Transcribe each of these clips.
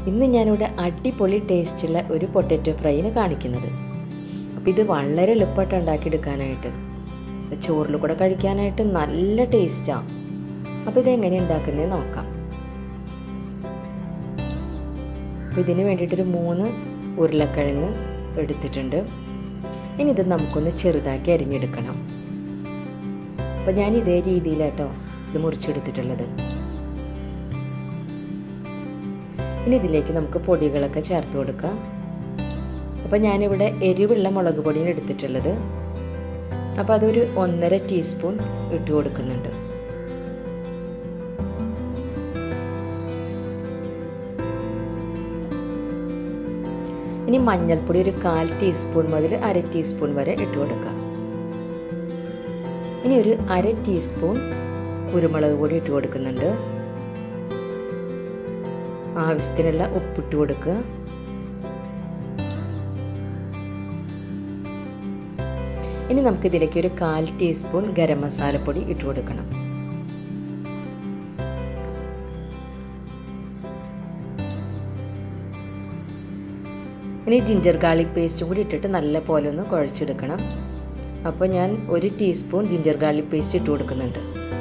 ഇന്ന് ഞാനിവിടെ അടിപൊളി ടേസ്റ്റുള്ള ഒരു പൊട്ടറ്റോ ഫ്രൈന് കാണിക്കുന്നത് അപ്പോൾ ഇത് വളരെ എളുപ്പമായിട്ട് ഉണ്ടാക്കിയെടുക്കാനായിട്ട് ചോറിൽ കൂടെ കഴിക്കാനായിട്ട് നല്ല ടേസ്റ്റാണ് അപ്പോൾ ഇതെങ്ങനെ ഉണ്ടാക്കുന്നത് നോക്കാം അപ്പോൾ ഇതിന് വേണ്ടിയിട്ടൊരു മൂന്ന് ഉരുളക്കിഴങ്ങ് എടുത്തിട്ടുണ്ട് ഇനി ഇത് നമുക്കൊന്ന് ചെറുതാക്കി അരിഞ്ഞെടുക്കണം അപ്പോൾ ഞാൻ ഇതേ രീതിയിലാട്ടോ ഇത് മുറിച്ചെടുത്തിട്ടുള്ളത് ഇനി ഇതിലേക്ക് നമുക്ക് പൊടികളൊക്കെ ചേർത്ത് കൊടുക്കാം അപ്പോൾ ഞാനിവിടെ എരിവുള്ള മുളക് പൊടിയാണ് എടുത്തിട്ടുള്ളത് അപ്പോൾ അതൊരു ഒന്നര ടീസ്പൂൺ ഇട്ട് കൊടുക്കുന്നുണ്ട് ഇനി മഞ്ഞൾപ്പൊടി ഒരു കാൽ ടീസ്പൂൺ മുതൽ അര ടീസ്പൂൺ വരെ ഇട്ട് കൊടുക്കാം ഇനി ഒരു അര ടീസ്പൂൺ കുരുമുളക് പൊടി ഇട്ട് കൊടുക്കുന്നുണ്ട് ആവശ്യത്തിനുള്ള ഉപ്പിട്ട് കൊടുക്കുക ഇനി നമുക്ക് ഇതിലേക്ക് ഒരു കാൽ ടീസ്പൂൺ ഗരം മസാലപ്പൊടി ഇട്ട് കൊടുക്കണം ഇനി ജിഞ്ചർ ഗാർലിക് പേസ്റ്റും കൂടി ഇട്ടിട്ട് നല്ല പോലെ ഒന്ന് കുഴച്ചെടുക്കണം അപ്പോൾ ഞാൻ ഒരു ടീസ്പൂൺ ജിഞ്ചർ ഗാർലിക് പേസ്റ്റ് ഇട്ട് കൊടുക്കുന്നുണ്ട്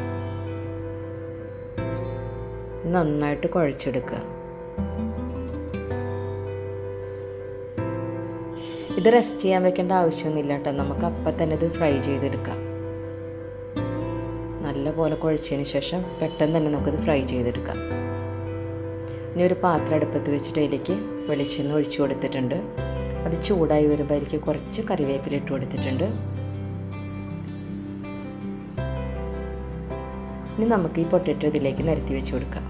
നന്നായിട്ട് കുഴച്ചെടുക്കുക ഇത് റെസ്റ്റ് ചെയ്യാൻ വെക്കേണ്ട ആവശ്യമൊന്നുമില്ല കേട്ടോ നമുക്ക് അപ്പം തന്നെ ഇത് ഫ്രൈ ചെയ്തെടുക്കാം നല്ല പോലെ കുഴച്ചതിന് ശേഷം പെട്ടെന്ന് തന്നെ നമുക്കിത് ഫ്രൈ ചെയ്തെടുക്കാം ഇനി ഒരു പാത്രം അടുപ്പത്ത് വെച്ചിട്ട് അതിലേക്ക് വെളിച്ചെണ്ണ ഒഴിച്ചു കൊടുത്തിട്ടുണ്ട് അത് ചൂടായി വരുമ്പോൾ അതിലേക്ക് കുറച്ച് കറിവേപ്പില ഇട്ട് കൊടുത്തിട്ടുണ്ട് ഇനി നമുക്ക് ഈ പൊട്ടറ്റോ ഇതിലേക്ക് നിരത്തി വെച്ച് കൊടുക്കാം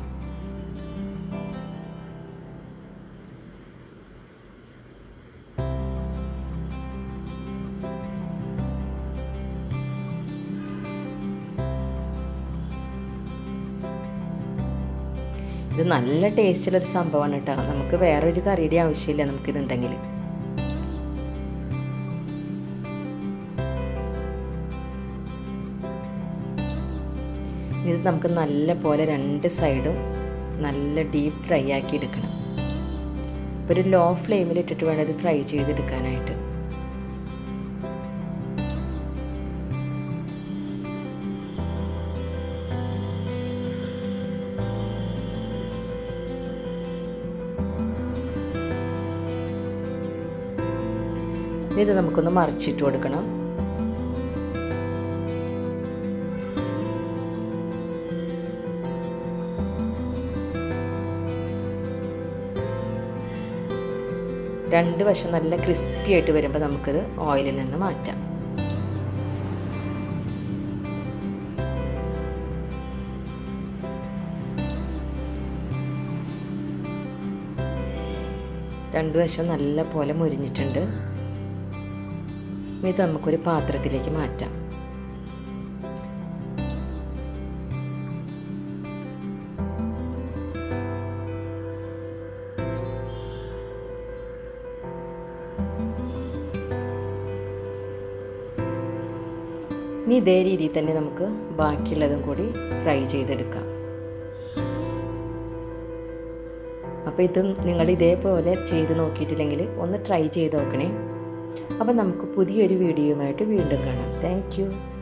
ഇത് നല്ല ടേസ്റ്റുള്ളൊരു സംഭവമാണ് കേട്ടോ നമുക്ക് വേറൊരു കറിയുടെ ആവശ്യമില്ല നമുക്കിതുണ്ടെങ്കിൽ ഇത് നമുക്ക് നല്ല പോലെ രണ്ട് സൈഡും നല്ല ഡീപ്പ് ഫ്രൈ ആക്കി എടുക്കണം ഇപ്പോൾ ഒരു ലോ ഫ്ലെയിമിൽ ഇട്ടിട്ട് വേണം ഇത് ഫ്രൈ ചെയ്തെടുക്കാനായിട്ട് ഇത് നമുക്കൊന്ന് മറിച്ചിട്ട് കൊടുക്കണം രണ്ട് വശം നല്ല ക്രിസ്പി ആയിട്ട് വരുമ്പോൾ നമുക്കിത് ഓയിലിൽ നിന്ന് മാറ്റാം രണ്ട് വശം നല്ല പോലെ മുരിഞ്ഞിട്ടുണ്ട് ഇത് നമുക്കൊരു പാത്രത്തിലേക്ക് മാറ്റാം ഇനി ഇതേ രീതിയിൽ തന്നെ നമുക്ക് ബാക്കിയുള്ളതും കൂടി ഫ്രൈ ചെയ്തെടുക്കാം അപ്പോൾ ഇത് നിങ്ങൾ ഇതേപോലെ ചെയ്ത് നോക്കിയിട്ടില്ലെങ്കിൽ ഒന്ന് ട്രൈ ചെയ്ത് നോക്കണേ അപ്പോൾ നമുക്ക് പുതിയൊരു വീഡിയോയുമായിട്ട് വീണ്ടും കാണാം താങ്ക്